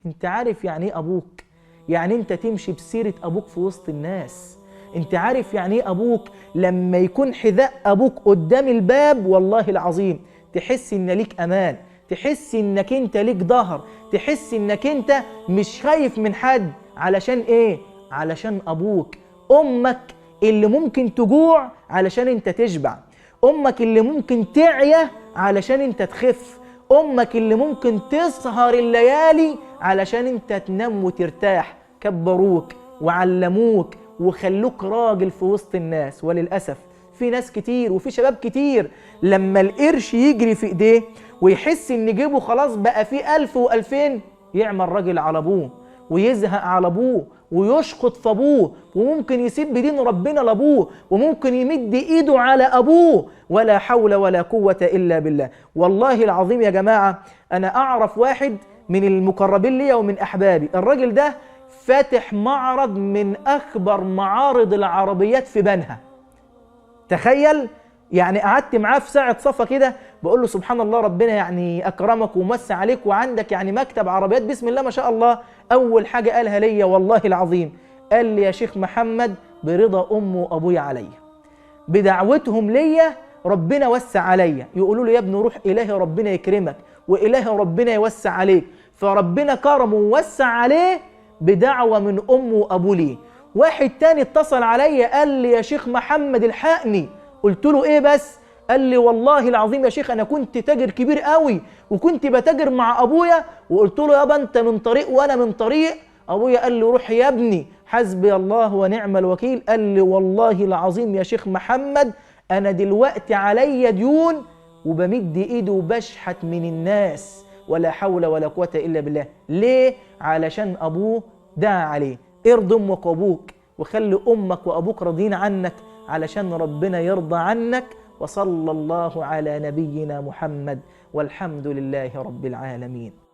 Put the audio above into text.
انت عارف يعني ايه ابوك يعني انت تمشي بسيره ابوك في وسط الناس انت عارف يعني ايه ابوك لما يكون حذاء ابوك قدام الباب والله العظيم تحس ان ليك امان تحس انك انت ليك ظهر تحس انك انت مش خايف من حد علشان ايه علشان ابوك امك اللي ممكن تجوع علشان انت تشبع امك اللي ممكن تعيا علشان انت تخف امك اللي ممكن تسهر الليالي علشان انت تنام وترتاح كبروك وعلموك وخلوك راجل في وسط الناس وللاسف في ناس كتير وفي شباب كتير لما القرش يجري في ايديه ويحس ان جيبه خلاص بقى فيه ألف وألفين يعمل راجل على ابوه ويزهق على ابوه ويشخط في ابوه وممكن يسيب بدين ربنا لابوه وممكن يمد ايده على ابوه ولا حول ولا قوه الا بالله والله العظيم يا جماعه انا اعرف واحد من المقربين ليا ومن احبابي الراجل ده فاتح معرض من اكبر معارض العربيات في بنها تخيل يعني قعدت معاه في ساعة صفا كده بقول له سبحان الله ربنا يعني أكرمك ومسى عليك وعندك يعني مكتب عربيات بسم الله ما شاء الله أول حاجة قالها ليا والله العظيم قال لي يا شيخ محمد برضا أمي وأبويا عليا بدعوتهم ليا ربنا وسع عليا يقولوا له يا ابني روح إلهي ربنا يكرمك وإلهي ربنا يوسع عليك فربنا كرمه ووسع عليه بدعوة من أمه وأبوه ليه واحد تاني اتصل عليا قال لي يا شيخ محمد الحقني قلت له ايه بس قال لي والله العظيم يا شيخ انا كنت تاجر كبير قوي وكنت بتاجر مع ابويا وقلت له يابا انت من طريق وانا من طريق ابويا قال لي روح يا ابني حسبي الله ونعم الوكيل قال لي والله العظيم يا شيخ محمد انا دلوقتي عليا ديون وبمد ايدي وبشحت من الناس ولا حول ولا قوه الا بالله ليه علشان ابوه دعا عليه ارض امك وابوك وخلي امك وابوك راضيين عنك علشان ربنا يرضى عنك وصلى الله على نبينا محمد والحمد لله رب العالمين